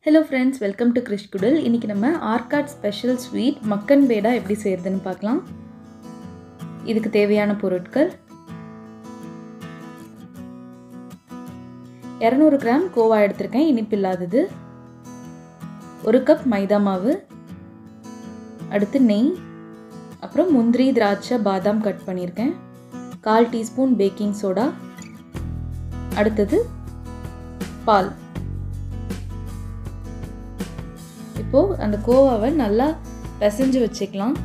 hello friends welcome to Krish குடல் இன்றைக்கி நம்ம ஆர்காட் ஸ்பெஷல் ஸ்வீட் மக்கன் பேடா எப்படி செய்கிறதுன்னு பார்க்கலாம் இதுக்கு தேவையான பொருட்கள் இரநூறு கிராம் கோவா எடுத்திருக்கேன் இனிப்பு இல்லாதது ஒரு கப் மைதா மாவு அடுத்து நெய் அப்புறம் முந்திரி திராட்சை பாதாம் கட் பண்ணியிருக்கேன் கால் டீஸ்பூன் பேக்கிங் சோடா அடுத்தது பால் இப்போது அந்த கோவாவை நல்லா பிசைஞ்சு வச்சுக்கலாம்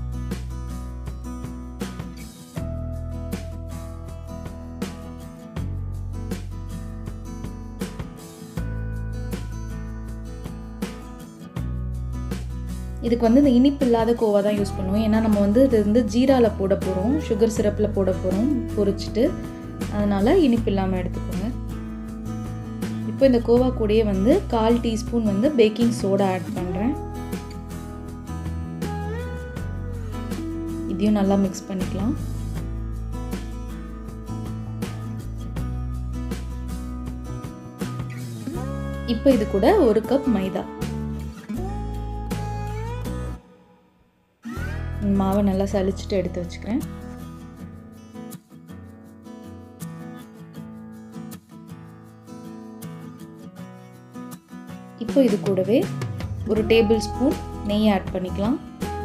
இதுக்கு வந்து இந்த இனிப்பு இல்லாத கோவா தான் யூஸ் பண்ணுவோம் ஏன்னா நம்ம வந்து இது வந்து ஜீராவில் போட போகிறோம் சுகர் சிரப்பில் போட போகிறோம் பொரிச்சிட்டு அதனால் இனிப்பு இல்லாமல் எடுத்துக்கோங்க இப்போ இந்த கோவா கூடயே வந்து கால் டீஸ்பூன் வந்து பேக்கிங் சோடா ஆட் பண்ணுறேன் இதையும் நல்லா மிக்ஸ் பண்ணிக்கலாம் இப்போ இது கூட ஒரு கப் மைதா மாவை நல்லா சலிச்சுட்டு எடுத்து வச்சுக்கிறேன் இப்போ இது கூடவே ஒரு டேபிள் ஸ்பூன் நெய் ஆட் பண்ணிக்கலாம்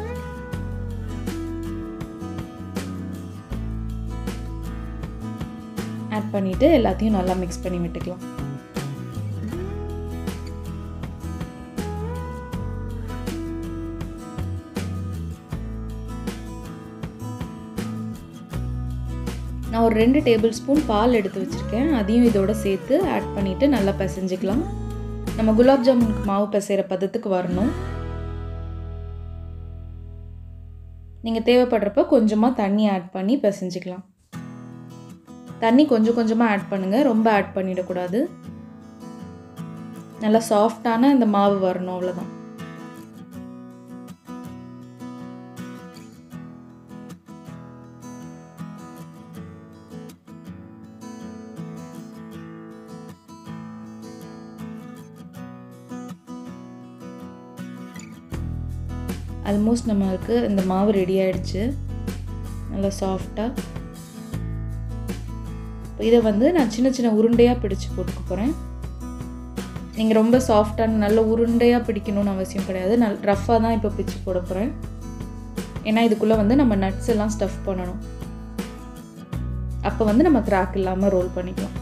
ஆட் பண்ணிவிட்டு எல்லாத்தையும் நல்லா மிக்ஸ் பண்ணி விட்டுக்கலாம் நான் ஒரு ரெண்டு டேபிள் ஸ்பூன் பால் எடுத்து வச்சுருக்கேன் அதையும் இதோட சேர்த்து ஆட் பண்ணிவிட்டு நல்லா பிசைஞ்சிக்கலாம் நம்ம குலாப் ஜாமுனுக்கு மாவு பிசைகிற பதத்துக்கு வரணும் நீங்கள் தேவைப்படுறப்ப கொஞ்சமாக தண்ணி ஆட் பண்ணி பிசைஞ்சிக்கலாம் தண்ணி கொஞ்சம் கொஞ்சமாக ஆட் பண்ணுங்கள் ரொம்ப ஆட் பண்ணிடக்கூடாது நல்லா சாஃப்டான இந்த மாவு வரணும் அவ்வளோதான் ஆல்மோஸ்ட் நம்மளுக்கு இந்த மாவு ரெடி ஆயிடுச்சு நல்லா சாஃப்டாக இப்போ இதை வந்து நான் சின்ன சின்ன உருண்டையாக பிடிச்சு போட்டுக்க போகிறேன் நீங்கள் ரொம்ப சாஃப்டான நல்ல உருண்டையாக பிடிக்கணும்னு அவசியம் கிடையாது நல் ரஃப்பாக தான் இப்போ பிடிச்சி போட போகிறேன் ஏன்னா இதுக்குள்ளே வந்து நம்ம நட்ஸ் எல்லாம் ஸ்டஃப் பண்ணணும் அப்போ வந்து நம்ம கிராக் இல்லாமல் ரோல் பண்ணிக்கலாம்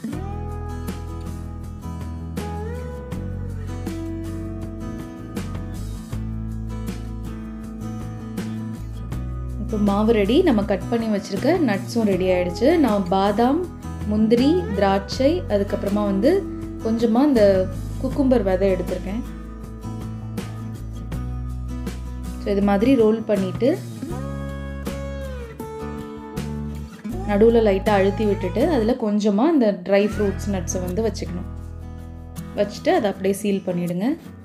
இப்போ மாவு ரெடி நம்ம கட் பண்ணி வச்சுருக்க நட்ஸும் ரெடி ஆகிடுச்சு நான் பாதாம் முந்திரி திராட்சை அதுக்கப்புறமா வந்து கொஞ்சமாக இந்த குக்கும்பர் விதை எடுத்திருக்கேன் ஸோ இது மாதிரி ரோல் பண்ணிவிட்டு நடுவில் லைட்டாக அழுத்தி விட்டுட்டு அதில் கொஞ்சமாக இந்த ட்ரை ஃப்ரூட்ஸ் நட்ஸை வந்து வச்சுக்கணும் வச்சுட்டு அதை அப்படியே சீல் பண்ணிவிடுங்க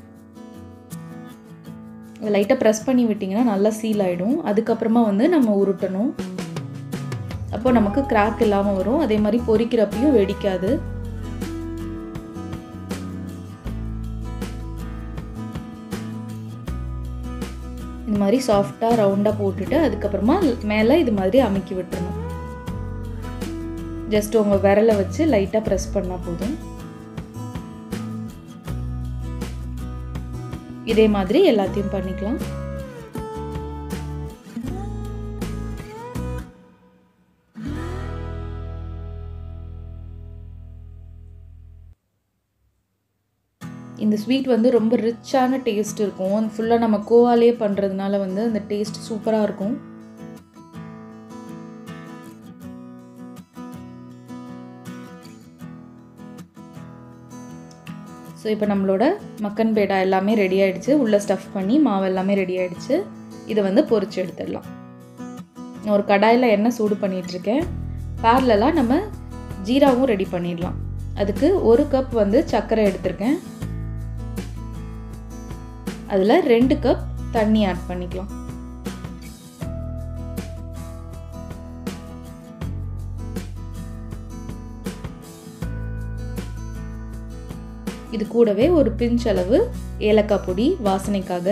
லைட்டாக ப்ரெஸ் பண்ணி விட்டிங்கன்னா நல்லா சீல் ஆகிடும் அதுக்கப்புறமா வந்து நம்ம உருட்டணும் அப்போ நமக்கு கிராக் இல்லாமல் வரும் அதே மாதிரி பொரிக்கிறப்பையும் வெடிக்காது இந்த மாதிரி சாஃப்டாக ரவுண்டாக போட்டுட்டு அதுக்கப்புறமா மேலே இது மாதிரி அமுக்கி விட்டுறணும் ஜஸ்ட் உங்கள் விரலை வச்சு லைட்டாக ப்ரெஸ் பண்ணால் போதும் இதே மாதிரி எல்லாத்தையும் பண்ணிக்கலாம் இந்த ஸ்வீட் வந்து ரொம்ப ரிச்சான டேஸ்ட் இருக்கும் ஃபுல்லாக நம்ம கோவாலே பண்ணுறதுனால வந்து அந்த டேஸ்ட் சூப்பராக இருக்கும் ஸோ இப்போ நம்மளோட மக்கன் பேடா எல்லாமே ரெடி ஆகிடுச்சு உள்ளே ஸ்டஃப் பண்ணி மாவு எல்லாமே ரெடி ஆகிடுச்சு இதை வந்து பொறிச்சு எடுத்துடலாம் நான் ஒரு கடாயில் எண்ணெய் சூடு பண்ணிகிட்ருக்கேன் பேரலெலாம் நம்ம ஜீராவும் ரெடி பண்ணிடலாம் அதுக்கு ஒரு கப் வந்து சர்க்கரை எடுத்திருக்கேன் அதில் ரெண்டு கப் தண்ணி ஆட் பண்ணிக்கலாம் இது கூடவே ஒரு பிஞ்ச் அளவு ஏலக்காய் பொடி வாசனைக்காக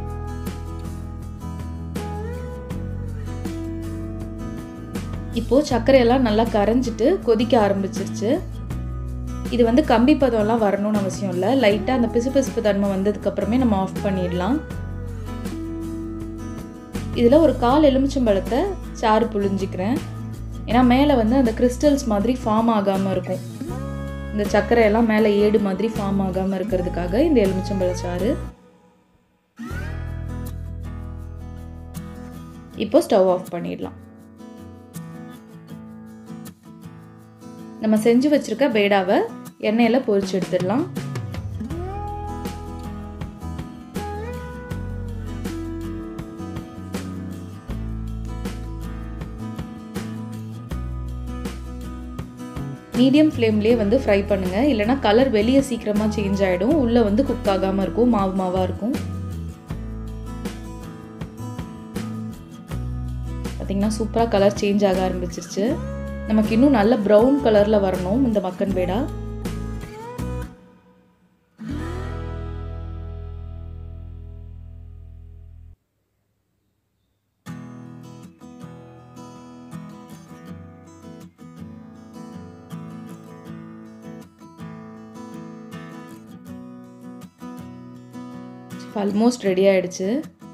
இப்போது சர்க்கரையெல்லாம் நல்லா கரைஞ்சிட்டு கொதிக்க ஆரம்பிச்சிருச்சு இது வந்து கம்பி பதம்லாம் வரணும்னு அவசியம் இல்லை லைட்டாக அந்த பிசுபிசுப்பு தன்மை வந்ததுக்கப்புறமே நம்ம ஆஃப் பண்ணிடலாம் இதில் ஒரு கால் எலுமிச்சம்பழத்தை சாறு புழிஞ்சிக்கிறேன் ஏன்னா மேலே வந்து அந்த கிறிஸ்டல்ஸ் மாதிரி ஃபார்ம் ஆகாமல் இருக்கும் இந்த சர்க்கரையெல்லாம் மேலே ஏடு மாதிரி ஃபார்ம் ஆகாமல் இருக்கிறதுக்காக இந்த எலுமிச்சம்பழ சாறு இப்போ ஸ்டவ் ஆஃப் பண்ணிடலாம் நம்ம செஞ்சு வச்சிருக்க பேடாவை எண்ணெயில் பொரிச்சு எடுத்துடலாம் மீடியம் ஃப்ளேம்லேயே வந்து ஃப்ரை பண்ணுங்கள் இல்லைனா கலர் வெளியே சீக்கிரமாக சேஞ்ச் ஆகிடும் உள்ளே வந்து குக் ஆகாமல் இருக்கும் மாவு மாவாக இருக்கும் பார்த்திங்கன்னா சூப்பராக கலர் சேஞ்ச் ஆக ஆரம்பிச்சிருச்சு நமக்கு இன்னும் நல்ல ப்ரௌன் கலரில் வரணும் இந்த மக்கன் பேடா ஆல்மோஸ்ட் ரெடி ஆயிடுச்சு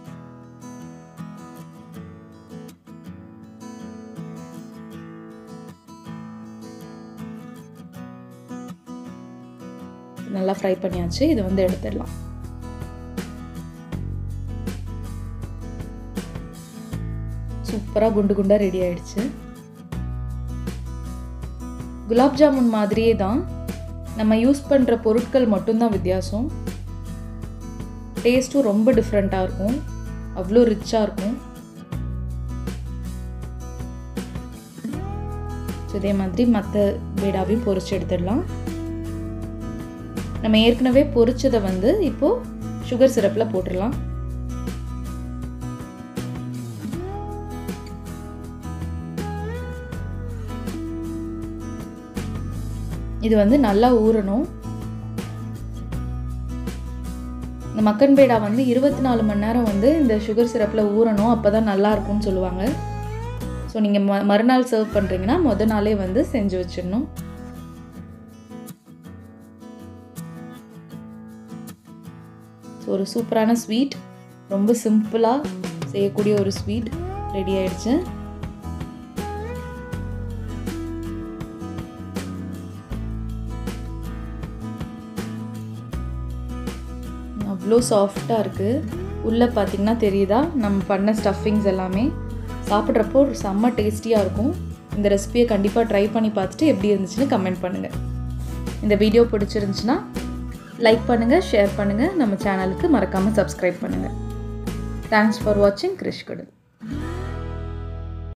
நல்லா ஃப்ரை பண்ணியாச்சு இது வந்து எடுத்துடலாம் சூப்பராக குண்டு குண்டாக ரெடி ஆயிடுச்சு குலாப் ஜாமுன் மாதிரியே தான் நம்ம யூஸ் பண்ணுற பொருட்கள் மட்டும்தான் வித்தியாசம் டேஸ்ட்டும் ரொம்ப டிஃப்ரெண்ட்டாக இருக்கும் அவ்வளோ ரிச்சாக இருக்கும் ஸோ இதே மாதிரி மற்ற பேடாவையும் பொரிச்சு எடுத்துடலாம் நம்ம ஏற்கனவே பொரிச்சதை வந்து இப்போது சுகர் சிரப்பில் போட்டுடலாம் இது வந்து நல்லா ஊறணும் இந்த மக்கன் பேடா வந்து இருபத்தி நாலு மணி நேரம் வந்து இந்த சுகர் சிரப்பில் ஊறணும் அப்போ தான் நல்லா இருக்கும்னு சொல்லுவாங்க ஸோ நீங்கள் ம மறுநாள் சர்வ் பண்ணுறீங்கன்னா முத நாளே வந்து செஞ்சு வச்சிடணும் ஸோ ஒரு சூப்பரான ஸ்வீட் ரொம்ப சிம்பிளாக செய்யக்கூடிய ஒரு ஸ்வீட் ரெடி ஆயிடுச்சு அவ்வளோ சாஃப்டாக இருக்குது உள்ளே பார்த்திங்கன்னா தெரியுதா நம்ம பண்ண ஸ்டஃபிங்ஸ் எல்லாமே சாப்பிட்றப்போ ஒரு செம்ம டேஸ்டியாக இருக்கும் இந்த ரெசிபியை கண்டிப்பாக ட்ரை பண்ணி பார்த்துட்டு எப்படி இருந்துச்சுன்னு கமெண்ட் பண்ணுங்கள் இந்த வீடியோ பிடிச்சிருந்துச்சுன்னா லைக் பண்ணுங்கள் ஷேர் பண்ணுங்கள் நம்ம சேனலுக்கு மறக்காமல் சப்ஸ்கிரைப் பண்ணுங்கள் தேங்க்ஸ் ஃபார் வாட்சிங் கிரிஷ் கடல்